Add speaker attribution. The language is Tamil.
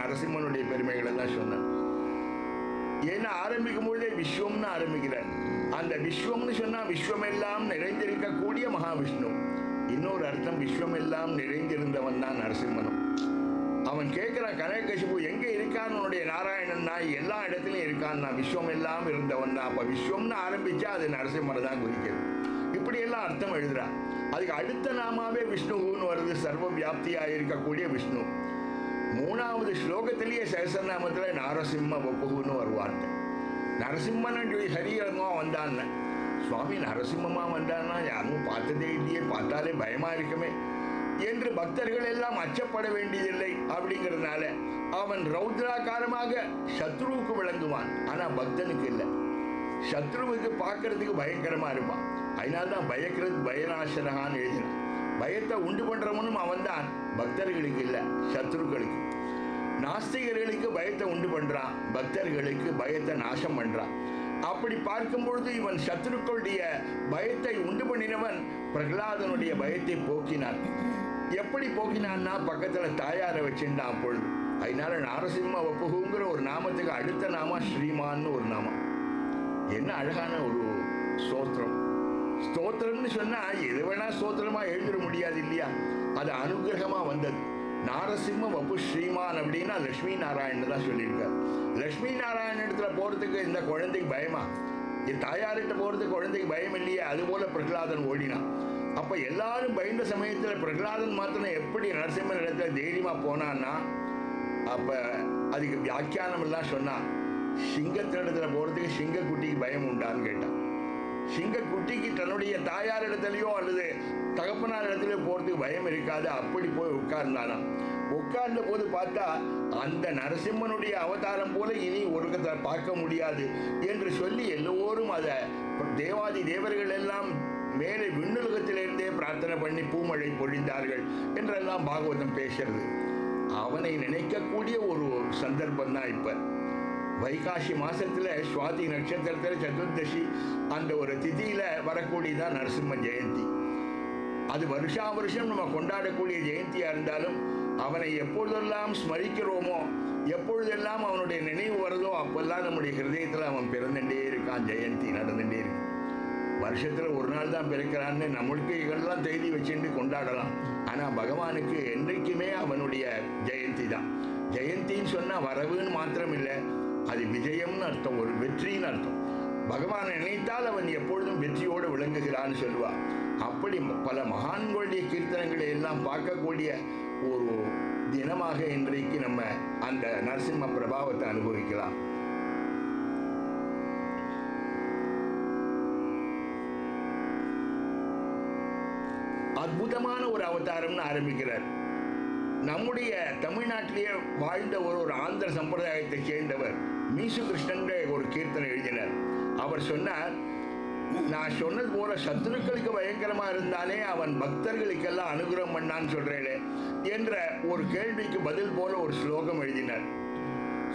Speaker 1: நரசிம்மனுடைய பெருமைகள் எல்லாம் சொன்னார் ஏன்னா ஆரம்பிக்கும் பொழுதே விஸ்வம்னு ஆரம்பிக்கிறார் அந்த விஸ்வம்னு சொன்னா விஸ்வமெல்லாம் நிறைந்திருக்கக்கூடிய மகாவிஷ்ணு இன்னொரு அர்த்தம் விஸ்வமெல்லாம் நிறைந்திருந்தவன் தான் நரசிம்மனும் அவன் கேட்கிறான் கனகசிபு எங்க இருக்கான் உன்னுடைய நாராயணன் நான் எல்லா இடத்துலயும் இருக்கான் நான் விஸ்வம் எல்லாம் இருந்தவன் தான் அப்ப விஸ்வம்னு ஆரம்பிச்சா அது நரசிம்மனை தான் குறிக்கிறது இப்படி எல்லாம் அர்த்தம் எழுதுறா அதுக்கு அடுத்த நாமாவே விஷ்ணுன்னு வருது சர்வ வியாப்தியா இருக்கக்கூடிய விஷ்ணு மூணாவது ஸ்லோகத்திலேயே சகசரநாமத்துல நாரசிம்ம வப்புகுன்னு ஒரு வார்த்தை நரசிம்மன் சொல்லி சரீரமா வந்தான்னு சுவாமி நரசிம்மமா வந்தான்னா யாரும் பார்த்ததே இல்லையே பார்த்தாலே பயமா இருக்குமே என்று பக்தர்கள் எல்லாம் அச்சப்பட வேண்டியதில்லை அப்படிங்கிறதுனால அவன் ரௌத்ராகாரமாக சத்ருவுக்கு விளங்குவான் ஆனா பக்தனுக்கு இல்லை சத்ருவுக்கு பார்க்கறதுக்கு பயங்கரமா இருப்பான் அதனால தான் பயக்கிறது பயநாசனகான்னு எழுதினான் பயத்தை உண்டு பண்றவனும் அவன்தான் பக்தர்களுக்கு இல்லை சத்ருக்களுக்கு நாஸ்திகர்களுக்கு பயத்தை உண்டு பண்றான் பக்தர்களுக்கு பயத்தை நாசம் பண்றான் அப்படி பார்க்கும் பொழுது இவன் சத்ருக்களுடைய பயத்தை உண்டு பண்ணினவன் பிரகலாதனுடைய பயத்தை போக்கினான் எப்படி போக்கினான்னா பக்கத்துல தாயாரை வச்சிருந்தான் அப்பொழுது அதனால நாரசிம்ம வப்புகுங்கிற ஒரு நாமத்துக்கு அடுத்த நாம ஸ்ரீமான்னு ஒரு நாமம் என்ன அழகான ஒரு ஸ்தோத்திரம் ஸ்தோத்திரம்னு சொன்னா எது வேணா ஸ்தோத்திரமா எழுதிட முடியாது இல்லையா அது அனுகிரகமா வந்தது நாரசிம்ம வப்பு ஸ்ரீமான் அப்படின்னா லட்சுமி நாராயணன் தான் சொல்லியிருக்கார் லட்சுமி நாராயண இடத்துல போறதுக்கு இந்த குழந்தைக்கு பயமா என் தாயார்கிட்ட போறதுக்கு குழந்தைக்கு பயம் இல்லையே அது போல பிரகலாதன் ஓடினான் அப்ப எல்லாரும் பயந்த சமயத்துல பிரகலாதன் மாத்திரம் எப்படி நரசிம்மன் இடத்துல தைரியமா போனான்னா அப்ப அதுக்கு வியாக்கியானம் எல்லாம் சொன்னான் சிங்கத்தினிடத்துல போறதுக்கு சிங்க குட்டிக்கு பயம் உண்டான்னு கேட்டான் சிங்க குட்டிக்கு தன்னுடைய தாயார் இடத்துலயோ அல்லது தகப்பனார் இடத்துலயோ போறதுக்கு பயம் இருக்காது அப்படி போய் உட்கார்ந்தானாம் உட்கார்ந்த போது பார்த்தா அந்த நரசிம்மனுடைய அவதாரம் போல இனி ஒருக்கத்தை பார்க்க முடியாது என்று சொல்லி எல்லோரும் அதை தேவாதி தேவர்கள் எல்லாம் மேலே விண்ணுலகத்திலிருந்தே பிரார்த்தனை பண்ணி பூமழை பொழிந்தார்கள் என்றெல்லாம் பாகவதம் பேசுறது அவனை நினைக்கக்கூடிய ஒரு சந்தர்ப்பம் தான் இப்ப வைகாசி மாசத்துல சுவாதி நட்சத்திரத்துல சதுர்தசி அந்த ஒரு திதியில வரக்கூடியதான் நரசிம்ம ஜெயந்தி அது வருஷா வருஷம் நம்ம கொண்டாடக்கூடிய ஜெயந்தியா இருந்தாலும் அவனை எப்பொழுதெல்லாம் ஸ்மரிக்கிறோமோ எப்பொழுதெல்லாம் அவனுடைய நினைவு வருதோ அப்பெல்லாம் நம்முடைய ஹிருதயத்துல அவன் பிறந்துட்டே இருக்கான் ஜெயந்தி நடந்துட்டே இருக்கு வருஷத்துல ஒரு நாள் தான் பிறக்கிறான்னு நம்மளுக்கு இதெல்லாம் தேதி வச்சுட்டு கொண்டாடலாம் ஆனா பகவானுக்கு என்றைக்குமே அவனுடைய ஜெயந்தி தான் ஜெயந்தின்னு சொன்னா வரவுன்னு மாத்திரம் இல்லை அது விஜயம்னு அர்த்தம் ஒரு வெற்றின்னு அர்த்தம் பகவானை நினைத்தால் அவன் எப்பொழுதும் வெற்றியோடு விளங்குகிறான்னு சொல்லுவான் அப்படி பல மகான்களுடைய கீர்த்தனங்களை எல்லாம் பார்க்கக்கூடிய ஒரு தினமாக இன்றைக்கு நம்ம அந்த நரசிம்ம பிரபாவத்தை அனுபவிக்கலாம் அற்புதமான ஒரு அவதாரம்னு ஆரம்பிக்கிறார் நம்முடைய தமிழ்நாட்டிலேயே வாழ்ந்த ஒரு ஒரு ஆந்திர சம்பிரதாயத்தை சேர்ந்தவர் மீசு கிருஷ்ணன் ஒரு கீர்த்தனை எழுதினார் அவர் சொன்னார் நான் சொன்னது போல சத்துருக்களுக்கு பயங்கரமா இருந்தாலே அவன் பக்தர்களுக்கெல்லாம் அனுகிரகம் பண்ணான்னு சொல்றேனே என்ற ஒரு கேள்விக்கு பதில் போல ஒரு ஸ்லோகம் எழுதினார்